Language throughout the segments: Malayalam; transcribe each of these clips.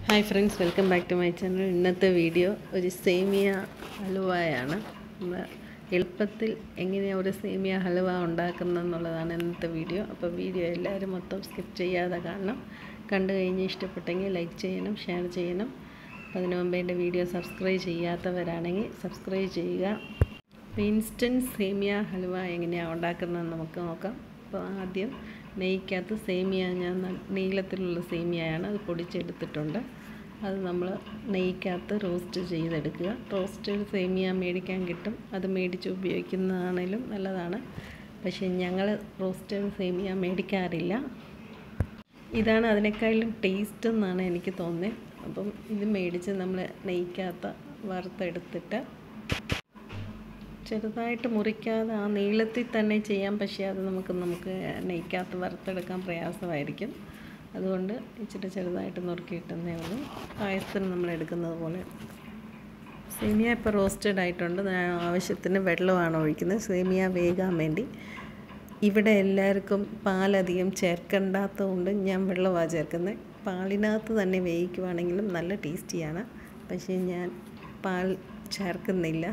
hi friends welcome back to my channel ഇന്നത്തെ വീഡിയോ ഒരു സേമിയ ഹലുവയാണ് നമ്മൾ എളുപ്പത്തിൽ എങ്ങനെയാണ് ഒരു സേമിയ ഹലുവ ഉണ്ടാക്കുന്നതെന്നുള്ളതാണ് ഇന്നത്തെ വീഡിയോ അപ്പോൾ വീഡിയോ എല്ലാവരും മൊത്തം സ്കിപ്പ് ചെയ്യാതെ കാണണം കണ്ടു കഴിഞ്ഞ് ഇഷ്ടപ്പെട്ടെങ്കിൽ ലൈക്ക് ചെയ്യണം ഷെയർ ചെയ്യണം അപ്പോൾ അതിനു മുമ്പ് എൻ്റെ വീഡിയോ സബ്സ്ക്രൈബ് ചെയ്യാത്തവരാണെങ്കിൽ സബ്സ്ക്രൈബ് ചെയ്യുക അപ്പോൾ ഇൻസ്റ്റൻറ്റ് സേമിയ ഹലുവ എങ്ങനെയാണ് ഉണ്ടാക്കുന്നതെന്ന് നമുക്ക് നോക്കാം അപ്പോൾ ആദ്യം നെയ്ക്കകത്ത് സേമിയ ഞാൻ ന- നീളത്തിലുള്ള സേമിയയാണ് അത് പൊടിച്ചെടുത്തിട്ടുണ്ട് അത് നമ്മൾ നെയ്ക്കകത്ത് റോസ്റ്റ് ചെയ്തെടുക്കുക റോസ്റ്റഡ് സേമിയ മേടിക്കാൻ കിട്ടും അത് മേടിച്ച് ഉപയോഗിക്കുന്നതാണേലും നല്ലതാണ് പക്ഷേ ഞങ്ങൾ റോസ്റ്റഡ് സേമിയ മേടിക്കാറില്ല ഇതാണ് അതിനേക്കാളും ടേസ്റ്റ് എന്നാണ് എനിക്ക് തോന്നുന്നത് അപ്പം ഇത് മേടിച്ച് നമ്മൾ നെയ്ക്കകത്ത് വറുത്തെടുത്തിട്ട് ചെറുതായിട്ട് മുറിക്കാതെ ആ നീളത്തിൽ തന്നെ ചെയ്യാം പക്ഷേ അത് നമുക്ക് നമുക്ക് നെയ്ക്കകത്ത് വറുത്തെടുക്കാൻ പ്രയാസമായിരിക്കും അതുകൊണ്ട് ഇച്ചിരി ചെറുതായിട്ട് നുറുക്കിയിട്ടെന്നേ ഉള്ളൂ പായസത്തിന് നമ്മൾ എടുക്കുന്നത് പോലെ സേമിയ ഇപ്പോൾ റോസ്റ്റഡ് ആയിട്ടുണ്ട് ഞാൻ ആവശ്യത്തിന് വെള്ളമാണ് ഒഴിക്കുന്നത് സേമിയ വേകാൻ വേണ്ടി ഇവിടെ എല്ലാവർക്കും പാലധികം ചേർക്കണ്ടാത്തതുകൊണ്ട് ഞാൻ വെള്ളമാണ് ചേർക്കുന്നത് പാലിനകത്ത് തന്നെ വേവിക്കുവാണെങ്കിലും നല്ല ടേസ്റ്റിയാണ് പക്ഷേ ഞാൻ പാൽ ചേർക്കുന്നില്ല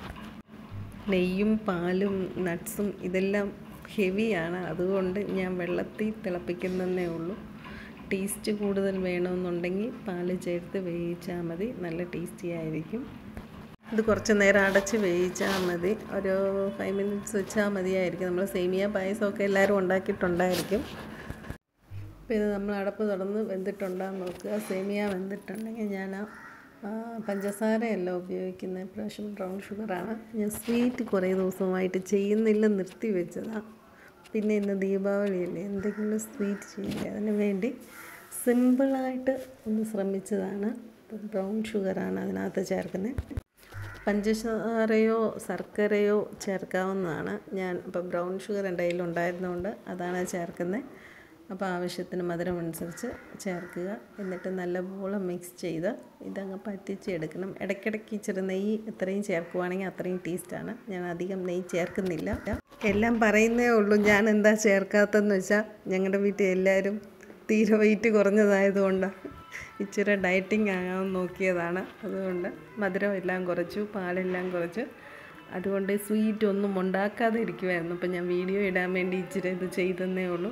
നെയ്യും പാലും നട്ട്സും ഇതെല്ലാം ഹെവിയാണ് അതുകൊണ്ട് ഞാൻ വെള്ളത്തിൽ തിളപ്പിക്കുന്നതേ ഉള്ളൂ ടേസ്റ്റ് കൂടുതൽ വേണമെന്നുണ്ടെങ്കിൽ പാല് ചേർത്ത് വേവിച്ചാൽ മതി നല്ല ടേസ്റ്റി ആയിരിക്കും ഇത് കുറച്ച് നേരം അടച്ച് വേവിച്ചാൽ മതി ഒരു ഫൈവ് മിനിറ്റ്സ് വെച്ചാൽ മതിയായിരിക്കും നമ്മൾ സേമിയ പായസമൊക്കെ എല്ലാവരും ഉണ്ടാക്കിയിട്ടുണ്ടായിരിക്കും അപ്പോൾ ഇത് നമ്മൾ അടപ്പ് തുറന്ന് വെന്തിട്ടുണ്ടാന്ന് നോക്കുക സേമിയ വെന്തിട്ടുണ്ടെങ്കിൽ ഞാൻ ആ, പഞ്ചസാരയല്ല ഉപയോഗിക്കുന്നത് ഇപ്രാവശ്യം ബ്രൗൺ ഷുഗറാണ് ഞാൻ സ്വീറ്റ് കുറേ ദിവസമായിട്ട് ചെയ്യുന്നില്ല നിർത്തി വെച്ചതാണ് പിന്നെ ഇന്ന് ദീപാവലിയല്ലേ എന്തെങ്കിലും സ്വീറ്റ് ചെയ്യില്ലേ അതിന് വേണ്ടി സിമ്പിളായിട്ട് ഒന്ന് ശ്രമിച്ചതാണ് ഇപ്പം ബ്രൗൺ ഷുഗറാണ് അതിനകത്ത് ചേർക്കുന്നത് പഞ്ചസാരയോ ശർക്കരയോ ചേർക്കാവുന്നതാണ് ഞാൻ ഇപ്പോൾ ബ്രൗൺ ഷുഗർ എൻ്റെ കയ്യിൽ ഉണ്ടായിരുന്നതുകൊണ്ട് അതാണ് ചേർക്കുന്നത് അപ്പോൾ ആവശ്യത്തിന് മധുരം അനുസരിച്ച് ചേർക്കുക എന്നിട്ട് നല്ലപോലെ മിക്സ് ചെയ്ത് ഇതങ്ങ് പറ്റിച്ചെടുക്കണം ഇടയ്ക്കിടയ്ക്ക് ഇച്ചിരി നെയ്യ് എത്രയും ചേർക്കുവാണെങ്കിൽ അത്രയും ടേസ്റ്റാണ് ഞാൻ അധികം നെയ്യ് ചേർക്കുന്നില്ല എല്ലാം പറയുന്നേ ഉള്ളൂ ഞാൻ എന്താ ചേർക്കാത്തതെന്ന് വെച്ചാൽ ഞങ്ങളുടെ വീട്ടിൽ എല്ലാവരും തീരെ വെയിറ്റ് കുറഞ്ഞതായതുകൊണ്ടാണ് ഇച്ചിരി ഡയറ്റിംഗ് ആകാൻ നോക്കിയതാണ് അതുകൊണ്ട് മധുരം എല്ലാം കുറച്ചു പാലെല്ലാം കുറച്ച് അതുകൊണ്ട് സ്വീറ്റ് ഒന്നും ഉണ്ടാക്കാതെ ഇരിക്കുമായിരുന്നു അപ്പം ഞാൻ വീഡിയോ ഇടാൻ വേണ്ടി ഇച്ചിരി ഇത് ചെയ്തെന്നേ ഉള്ളൂ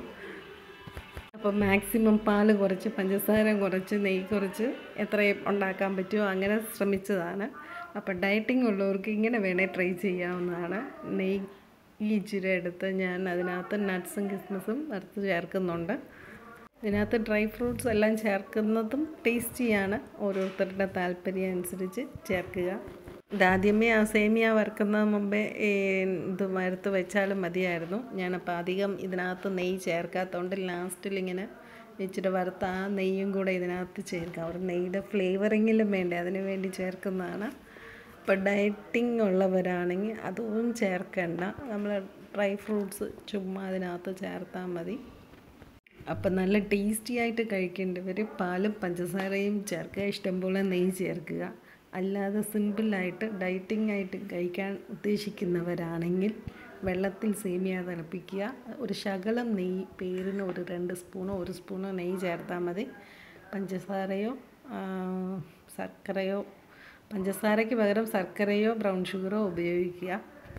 അപ്പോൾ മാക്സിമം പാൽ കുറച്ച് പഞ്ചസാര കുറച്ച് നെയ്യ് കുറച്ച് എത്രയും ഉണ്ടാക്കാൻ പറ്റുമോ അങ്ങനെ ശ്രമിച്ചതാണ് അപ്പോൾ ഡയറ്റിംഗ് ഉള്ളവർക്ക് ഇങ്ങനെ വേണേൽ ട്രൈ ചെയ്യാവുന്നതാണ് നെയ്യ് ഈ ഇച്ചിരി എടുത്ത് ഞാൻ അതിനകത്ത് നട്ട്സും കിസ്മസും വറുത്ത് ചേർക്കുന്നുണ്ട് ഇതിനകത്ത് ഡ്രൈ ഫ്രൂട്ട്സ് എല്ലാം ചേർക്കുന്നതും ടേസ്റ്റിയാണ് ഓരോരുത്തരുടെ താല്പര്യം അനുസരിച്ച് ചേർക്കുക ഇതാദ്യമേ ആ സേമിയ വറുക്കുന്ന മുമ്പേ ഈ ഇത് വറുത്ത് വെച്ചാലും മതിയായിരുന്നു ഞാനപ്പോൾ അധികം ഇതിനകത്ത് നെയ്യ് ചേർക്കാത്തതുകൊണ്ട് ലാസ്റ്റിൽ ഇങ്ങനെ ഇച്ചിരി വറുത്ത ആ നെയ്യും കൂടെ ഇതിനകത്ത് ചേർക്കാം ഒരു നെയ്യുടെ ഫ്ലേവറിങ്ങിലും വേണ്ടേ അതിന് വേണ്ടി ചേർക്കുന്നതാണ് ഇപ്പോൾ ഡയറ്റിംഗ് ഉള്ളവരാണെങ്കിൽ അതൊന്നും ചേർക്കണ്ട നമ്മൾ ഡ്രൈ ഫ്രൂട്ട്സ് ചുമ്മാ അതിനകത്ത് ചേർത്താൽ മതി അപ്പം നല്ല ടേസ്റ്റി ആയിട്ട് കഴിക്കേണ്ടവർ പാലും പഞ്ചസാരയും ചേർക്കുക ഇഷ്ടംപോലെ നെയ്യ് ചേർക്കുക അല്ലാതെ സിമ്പിളായിട്ട് ഡയറ്റിംഗ് ആയിട്ട് കഴിക്കാൻ ഉദ്ദേശിക്കുന്നവരാണെങ്കിൽ വെള്ളത്തിൽ സേമിയ തിളപ്പിക്കുക ഒരു ശകലം നെയ്യ് പേരിന് ഒരു രണ്ട് സ്പൂണോ ഒരു സ്പൂണോ നെയ്യ് ചേർത്താൽ മതി പഞ്ചസാരയോ ആ, ശർക്കരയോ പഞ്ചസാരയ്ക്ക് പകരം ശർക്കരയോ ബ്രൗൺ ഷുഗറോ ഉപയോഗിക്കുക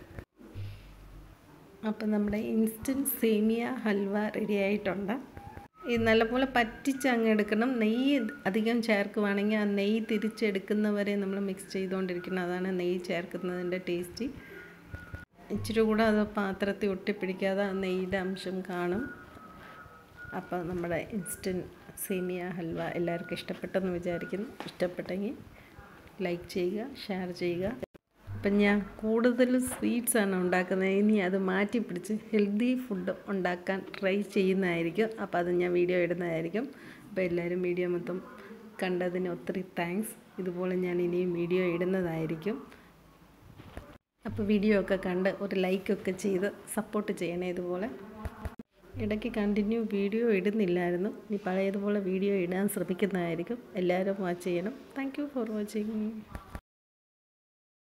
അപ്പം നമ്മുടെ ഇൻസ്റ്റൻറ്റ് സേമിയ ഹൽവ റെഡി ആയിട്ടുണ്ട് ഇത് നല്ലപോലെ പറ്റിച്ച് അങ്ങ് എടുക്കണം നെയ്യ് അധികം ചേർക്കുവാണെങ്കിൽ ആ നെയ്യ് തിരിച്ചെടുക്കുന്നവരെ നമ്മൾ മിക്സ് ചെയ്തുകൊണ്ടിരിക്കണം അതാണ് നെയ്യ് ചേർക്കുന്നതിൻ്റെ ടേസ്റ്റ് ഇച്ചിരി കൂടെ അത് പാത്രത്തിൽ ഒട്ടിപ്പിടിക്കാതെ ആ നെയ്യുടെ അംശം കാണും അപ്പോൾ നമ്മുടെ ഇൻസ്റ്റൻറ്റ് സേമിയ ഹൽവ എല്ലാവർക്കും ഇഷ്ടപ്പെട്ടെന്ന് വിചാരിക്കുന്നു ഇഷ്ടപ്പെട്ടെങ്കിൽ ലൈക്ക് ചെയ്യുക ഷെയർ ചെയ്യുക അപ്പം ഞാൻ കൂടുതൽ സ്വീറ്റ്സാണ് ഉണ്ടാക്കുന്നത് ഇനി അത് മാറ്റി പിടിച്ച് ഹെൽത്തി ഫുഡ് ഉണ്ടാക്കാൻ ട്രൈ ചെയ്യുന്നതായിരിക്കും അപ്പോൾ അത് ഞാൻ വീഡിയോ ഇടുന്നതായിരിക്കും അപ്പോൾ എല്ലാവരും വീഡിയോ മൊത്തം കണ്ടതിന് ഒത്തിരി താങ്ക്സ് ഇതുപോലെ ഞാൻ ഇനിയും വീഡിയോ ഇടുന്നതായിരിക്കും അപ്പോൾ വീഡിയോ ഒക്കെ കണ്ട് ഒരു ലൈക്കൊക്കെ ചെയ്ത് സപ്പോർട്ട് ചെയ്യണേ ഇതുപോലെ ഇടയ്ക്ക് കണ്ടിന്യൂ വീഡിയോ ഇടുന്നില്ലായിരുന്നു ഇനി പഴയതുപോലെ വീഡിയോ ഇടാൻ ശ്രമിക്കുന്നതായിരിക്കും എല്ലാവരും വാച്ച് ചെയ്യണം താങ്ക് യു ഫോർ വാച്ചിങ്